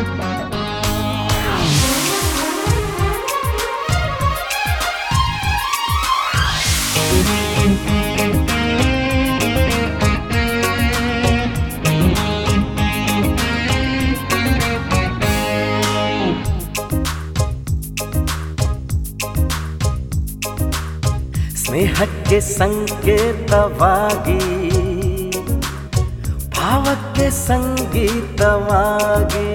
ಸ್ನೇಹಕ್ಕೆ ಸಂಕೇತವಾಗಿ ಭಾವಕ್ಕೆ ಸಂಗೀತವಾಗಿ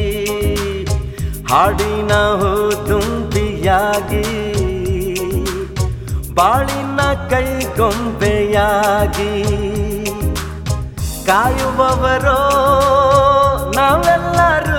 ಹಾಡಿನ ತುಂಬಿಯಾಗಿ ಬಾಳಿನ ಕೈಗೊಂಬೆಯಾಗಿ ಕಾಯುವವರೋ ನಾವೆಲ್ಲರೂ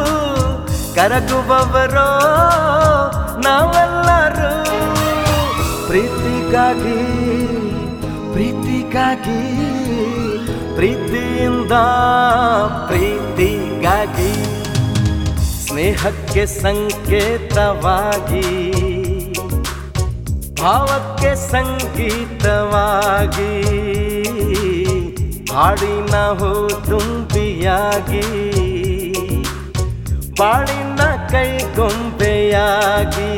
ಕರಗುವವರೋ ನಾವೆಲ್ಲರೂ ಪ್ರೀತಿಗಾಗಿ ಪ್ರೀತಿಗಾಗಿ ಪ್ರೀತಿಯಿಂದ ಪ್ರೀತಿಗಾಗಿ ಸ್ನೇಹಕ್ಕೆ ಸಂಕೇತವಾಗಿ ಭಾವಕ್ಕೆ ಸಂಗೀತವಾಗಿ ಹಾಡಿನ ಹೂ ತುಂಬಿಯಾಗಿ ಬಾಳಿನ ಕೈಗೊಂಬೆಯಾಗಿ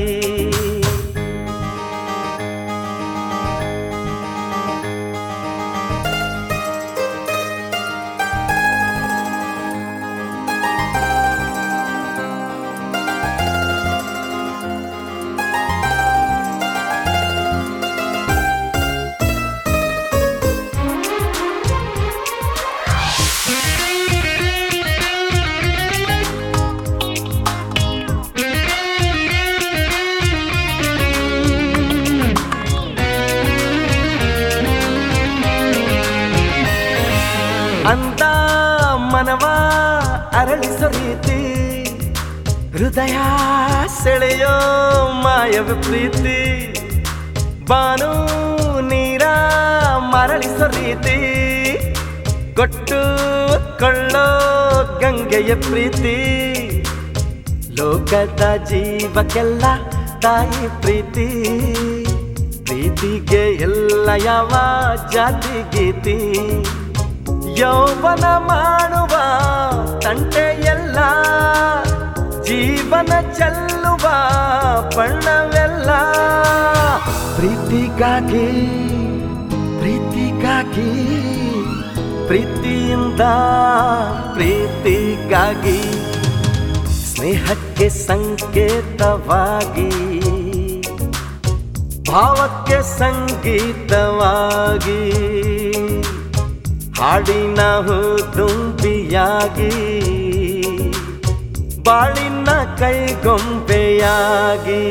ಅಂದ ಮನವ ಅರಳಿಸೋ ರೀತಿ ಹೃದಯ ಸೆಳೆಯೋ ಮಾಯವ ಪ್ರೀತಿ ಬಾನು ನೀರ ಮರಳಿಸೋ ರೀತಿ ಕೊಟ್ಟು ಕೊಳ್ಳೋ ಗಂಗೆಯ ಪ್ರೀತಿ ಲೋಕದ ಜೀವಕ್ಕೆಲ್ಲ ತಾಯಿ ಪ್ರೀತಿ ಪ್ರೀತಿಗೆ ಎಲ್ಲ ಯಾವ ಜಾತಿ ಗೀತಿ ಯೌವನ ಮಾಡುವ ತಂಟೆಯೆಲ್ಲ ಜೀವನ ಚೆಲ್ಲುವ ಬಣ್ಣವೆಲ್ಲ ಪ್ರೀತಿಗಾಗಿ ಪ್ರೀತಿಗಾಗಿ ಪ್ರೀತಿಯಿಂದ ಪ್ರೀತಿಗಾಗಿ ಸ್ನೇಹಕ್ಕೆ ಸಂಕೇತವಾಗಿ ಭಾವಕ್ಕೆ ಸಂಗೀತವಾಗಿ ಹಾಡಿನ ಹೂ ತುಂಬಿಯಾಗಿ ಬಾಳಿನ ಕೈಗೊಂಬೆಯಾಗಿ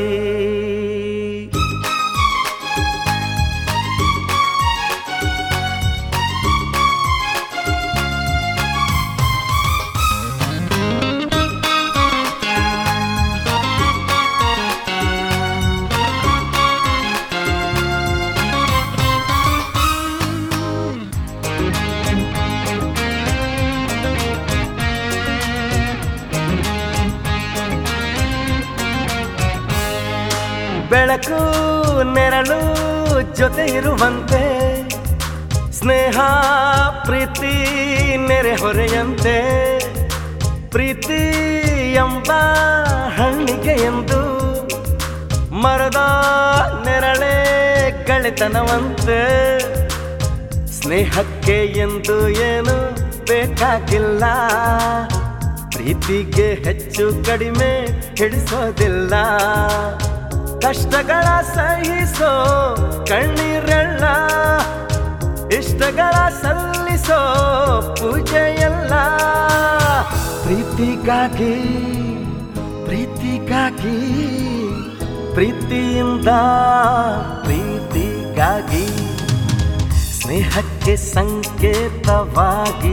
ಬೆಳಕು ನೆರಳು ಜೊತೆ ಇರುವಂತೆ ಸ್ನೇಹ ಪ್ರೀತಿ ನೆರೆ ಹೊರೆಯಂತೆ ಪ್ರೀತಿ ಎಂಬ ಹಣ್ಣಿಗೆ ಎಂದು ಮರದ ನೆರಳೆ ಗೆಳೆತನವಂತೆ ಸ್ನೇಹಕ್ಕೆ ಎಂದು ಏನು ಬೇಕಾಗಿಲ್ಲ ಪ್ರೀತಿಗೆ ಹೆಚ್ಚು ಕಡಿಮೆ ಹಿಡಿಸೋದಿಲ್ಲ ಕಷ್ಟಗಳ ಸಹಿಸೋ ಕಣ್ಣೀರೆಲ್ಲ ಇಷ್ಟಗಳ ಸಲ್ಲಿಸೋ ಪೂಜೆಯಲ್ಲ ಪ್ರೀತಿಗಾಗಿ ಪ್ರೀತಿಗಾಗಿ ಪ್ರೀತಿಯಿಂದ ಪ್ರೀತಿಗಾಗಿ ಸ್ನೇಹಕ್ಕೆ ಸಂಕೇತವಾಗಿ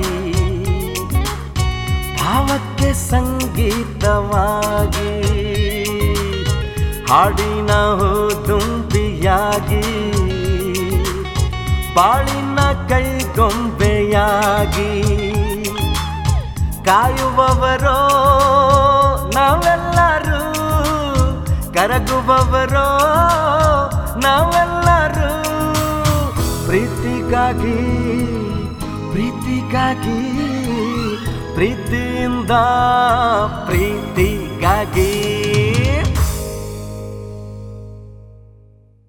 ಭಾವಕ್ಕೆ ಸಂಗೀತವಾಗಿ ಹಾಡಿನ ಹೂ ತುಂಬಿಯಾಗಿ ಬಾಳಿನ ಕೈಗೊಂಬೆಯಾಗಿ ಕಾಯುವವರೋ ನಾವೆಲ್ಲರೂ ಕರಗುವವರೋ ನಾವೆಲ್ಲರೂ ಪ್ರೀತಿಗಾಗಿ ಪ್ರೀತಿಗಾಗಿ ಪ್ರೀತಿಯಿಂದ